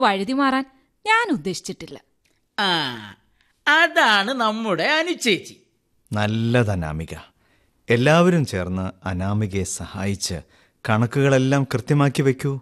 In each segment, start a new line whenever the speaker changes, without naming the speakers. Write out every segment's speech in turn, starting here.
വഴുതി മാറാൻ ഞാൻ ഉദ്ദേശിച്ചിട്ടില്ല
ആ അതാണ് നമ്മുടെ അനുചേച്ചി
നല്ലത് അനാമിക എല്ലാവരും ചേർന്ന് അനാമികയെ സഹായിച്ച് കണക്കുകളെല്ലാം കൃത്യമാക്കി വെക്കൂ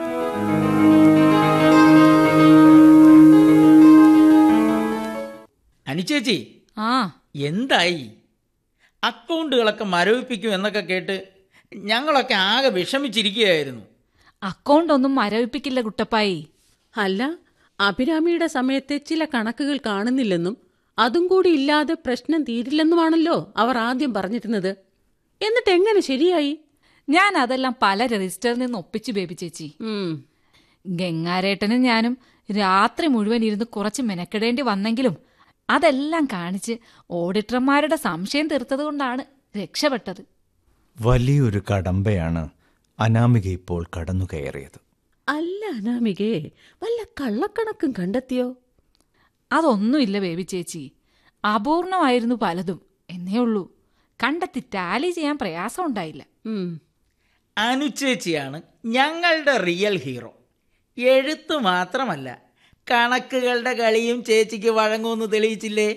അനുചേച്ചി
ആ
എന്തായി അക്കൗണ്ടുകളൊക്കെ മരവിപ്പിക്കും എന്നൊക്കെ കേട്ട് ഞങ്ങളൊക്കെ ആകെ വിഷമിച്ചിരിക്കുകയായിരുന്നു
അക്കൗണ്ട് ഒന്നും മരവിപ്പിക്കില്ല കുട്ടപ്പായി
അല്ല അഭിരാമിയുടെ സമയത്തെ ചില കണക്കുകൾ കാണുന്നില്ലെന്നും അതും കൂടി ഇല്ലാതെ പ്രശ്നം തീരില്ലെന്നുമാണല്ലോ അവർ ആദ്യം പറഞ്ഞിരുന്നത് എന്നിട്ട് എങ്ങനെ ശരിയായി
ഞാൻ അതെല്ലാം പല രജിസ്റ്ററിൽ നിന്ന് ഒപ്പിച്ചു ബേബി ചേച്ചി
ഉം.
ഗംഗാരേട്ടനും ഞാനും രാത്രി മുഴുവൻ ഇരുന്ന് കുറച്ച് മെനക്കെടേണ്ടി വന്നെങ്കിലും അതെല്ലാം കാണിച്ച് ഓഡിറ്റർമാരുടെ സംശയം തീർത്തതുകൊണ്ടാണ് രക്ഷപ്പെട്ടത്
വലിയൊരു കടമ്പയാണ് അനാമിക ഇപ്പോൾ കടന്നു കയറിയത്
അല്ല അനാമികേ വല്ല കള്ളക്കണക്കും കണ്ടെത്തിയോ
അതൊന്നുമില്ല ബേബി ചേച്ചി അപൂർണമായിരുന്നു പലതും എന്നേ ഉള്ളൂ കണ്ടെത്തി ടാലി ചെയ്യാൻ പ്രയാസം ഉണ്ടായില്ല
ഉം.
അനുചേച്ചിയാണ് ഞങ്ങളുടെ റിയൽ ഹീറോ എഴുത്ത് മാത്രമല്ല കണക്കുകളുടെ കളിയും ചേച്ചിക്ക് വഴങ്ങുമെന്ന് തെളിയിച്ചില്ലേ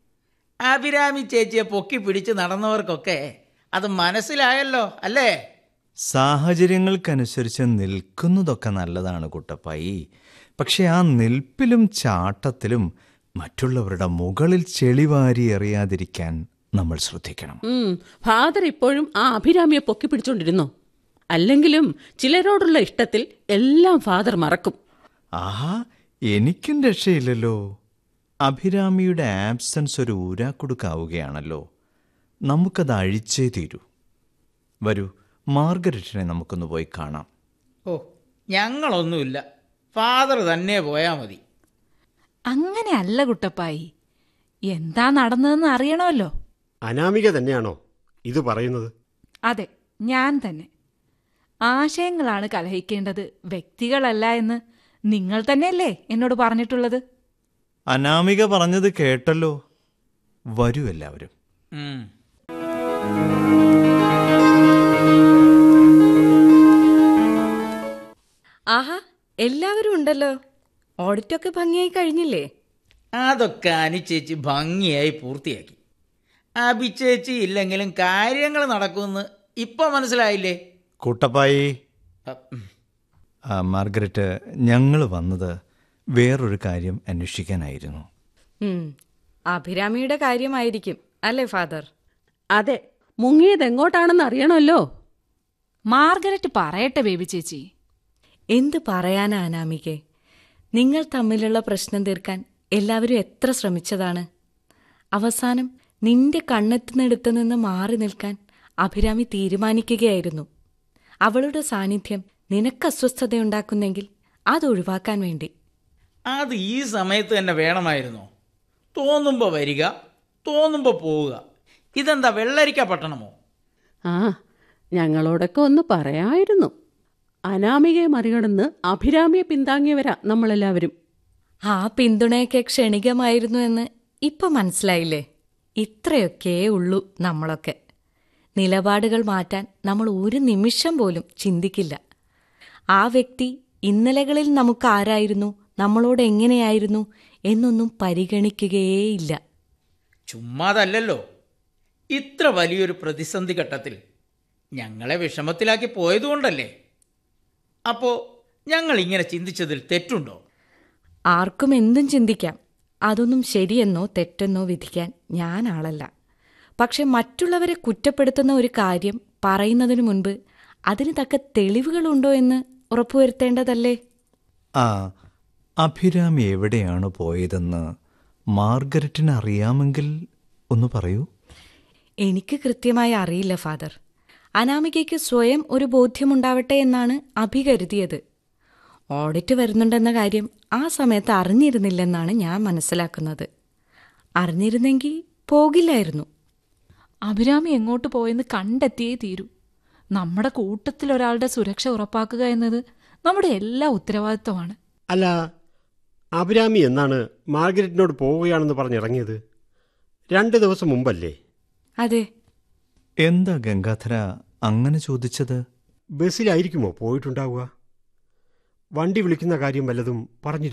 അഭിരാമി ചേച്ചിയെ പൊക്കി പിടിച്ച് നടന്നവർക്കൊക്കെ അത് മനസ്സിലായല്ലോ അല്ലേ
സാഹചര്യങ്ങൾക്കനുസരിച്ച് നിൽക്കുന്നതൊക്കെ നല്ലതാണ് കുട്ടപ്പായി പക്ഷെ ആ നിൽപ്പിലും ചാട്ടത്തിലും മറ്റുള്ളവരുടെ മുകളിൽ ചെളിവാരി എറിയാതിരിക്കാൻ നമ്മൾ ശ്രദ്ധിക്കണം
ഉം. ഫാദർ ഇപ്പോഴും ആ അഭിരാമിയെ പൊക്കി പിടിച്ചോണ്ടിരുന്നോ അല്ലെങ്കിലും ചിലരോടുള്ള ഇഷ്ടത്തിൽ എല്ലാം ഫാദർ മറക്കും
ആഹാ എനിക്കും രക്ഷയില്ലല്ലോ അഭിരാമിയുടെ ആബ്സൻസ് ഒരു ഊരാക്കുടുക്കാവുകയാണല്ലോ നമുക്കത് അഴിച്ചേ തീരൂ വരൂ മാർഗരറ്റിനെ നമുക്കൊന്ന് പോയി കാണാം
ഓ ഞങ്ങളൊന്നുമില്ല ഫാദർ തന്നെ പോയാൽ മതി
അങ്ങനെയല്ല കുട്ടപ്പായി എന്താ നടന്നതെന്ന് അറിയണമല്ലോ
അനാമിക തന്നെയാണോ ഇത് പറയുന്നത്
അതെ ഞാൻ തന്നെ ആശയങ്ങളാണ് കലഹിക്കേണ്ടത് വ്യക്തികളല്ല എന്ന് നിങ്ങൾ തന്നെയല്ലേ എന്നോട് പറഞ്ഞിട്ടുള്ളത്
അനാമിക പറഞ്ഞത് കേട്ടല്ലോ വരൂ എല്ലാവരും
ഉം.
ആഹാ എല്ലാവരും ഉണ്ടല്ലോ ഓഡിറ്റൊക്കെ ഭംഗിയായി കഴിഞ്ഞില്ലേ
അതൊക്കെ അനുചേച്ചി ഭംഗിയായി പൂർത്തിയാക്കി അഭിചേച്ചി ഇല്ലെങ്കിലും കാര്യങ്ങൾ നടക്കുമെന്ന് ഇപ്പൊ മനസ്സിലായില്ലേ
കൂട്ടപ്പായി
അ, ഉം.
ആ, മാർഗരറ്റ് ഞങ്ങൾ വന്നത് വേറൊരു കാര്യം അന്വേഷിക്കാനായിരുന്നു
ഉം, അഭിരാമിയുടെ കാര്യമായിരിക്കും അല്ലേ ഫാദർ
അതെ മുങ്ങിയത് എങ്ങോട്ടാണെന്ന് അറിയണമല്ലോ
മാർഗരറ്റ് പറയട്ടെ ബേബി ചേച്ചി
എന്ത് പറയാനാ അനാമികെ നിങ്ങൾ തമ്മിലുള്ള പ്രശ്നം തീർക്കാൻ എല്ലാവരും എത്ര ശ്രമിച്ചതാണ് അവസാനം നിന്റെ കണ്ണെത്തുന്നിടത്ത് നിന്ന് മാറി നിൽക്കാൻ അഭിരാമി തീരുമാനിക്കുകയായിരുന്നു അവളുടെ സാന്നിധ്യം നിനക്ക് അസ്വസ്ഥതയുണ്ടാക്കുന്നെങ്കിൽ അത് ഒഴിവാക്കാൻ വേണ്ടി
അത് ഈ സമയത്ത് തന്നെ വേണമായിരുന്നോ തോന്നുമ്പോൾ വരിക തോന്നുമ്പോൾ പോവുക ഇതെന്താ വെള്ളരിക്ക പട്ടണമോ
ആ ഞങ്ങളോടൊക്കെ ഒന്ന് പറയായിരുന്നു അനാമികയെ മറികടന്ന് അഭിരാമിയെ പിന്താങ്ങിയവരാ നമ്മളെല്ലാവരും
ആ പിന്തുണയൊക്കെ ക്ഷണികമായിരുന്നു എന്ന് ഇപ്പൊ മനസ്സിലായില്ലേ ഇത്രയൊക്കെ ഉള്ളൂ നമ്മളൊക്കെ നിലപാടുകൾ മാറ്റാൻ നമ്മൾ ഒരു നിമിഷം പോലും ചിന്തിക്കില്ല ആ വ്യക്തി ഇന്നലകളിൽ നമുക്ക് ആരായിരുന്നു നമ്മളോട് എങ്ങനെയായിരുന്നു എന്നൊന്നും പരിഗണിക്കുകയേയില്ല
ചുമ്മാതല്ലല്ലോ ഇത്ര വലിയൊരു പ്രതിസന്ധി ഘട്ടത്തിൽ ഞങ്ങളെ വിഷമത്തിലാക്കി പോയതുകൊണ്ടല്ലേ അപ്പോൾ ഞങ്ങൾ ഇങ്ങനെ ചിന്തിച്ചതിൽ തെറ്റുണ്ടോ
ആർക്കും എന്തും ചിന്തിക്കാം അതൊന്നും ശരിയെന്നോ തെറ്റെന്നോ വിധിക്കാൻ ഞാൻ ആളല്ല പക്ഷെ മറ്റുള്ളവരെ കുറ്റപ്പെടുത്തുന്ന ഒരു കാര്യം പറയുന്നതിനു മുൻപ് അതിന് തക്ക തെളിവുകളുണ്ടോ എന്ന് ഉറപ്പുവരുത്തേണ്ടതല്ലേ
ആ അഭിരാമി എവിടെയാണ് പോയതെന്ന് മാർഗരറ്റിന് അറിയാമെങ്കിൽ ഒന്ന് പറയൂ
എനിക്ക് കൃത്യമായി അറിയില്ല ഫാദർ അനാമികയ്ക്ക് സ്വയം ഒരു ബോധ്യമുണ്ടാവട്ടെ എന്നാണ് അഭികരുതിയത് ഓഡിറ്റ് വരുന്നുണ്ടെന്ന കാര്യം ആ സമയത്ത് അറിഞ്ഞിരുന്നില്ലെന്നാണ് ഞാൻ മനസ്സിലാക്കുന്നത് അറിഞ്ഞിരുന്നെങ്കിൽ പോകില്ലായിരുന്നു
അഭിരാമി എങ്ങോട്ട് പോയെന്ന് കണ്ടെത്തിയേ തീരൂ നമ്മുടെ കൂട്ടത്തിൽ ഒരാളുടെ സുരക്ഷ ഉറപ്പാക്കുക എന്നത് നമ്മുടെ എല്ലാ ഉത്തരവാദിത്വമാണ്
അല്ല അഭിരാമി എന്നാണ് മാർഗരറ്റിനോട് പോവുകയാണെന്ന് പറഞ്ഞിറങ്ങിയത് രണ്ട് ദിവസം മുമ്പല്ലേ
അതെ
എന്താ ഗംഗാധര അങ്ങനെ ചോദിച്ചത്
ബസ്സിലായിരിക്കുമോ പോയിട്ടുണ്ടാവുക വണ്ടി വിളിക്കുന്ന കാര്യം വല്ലതും പറഞ്ഞു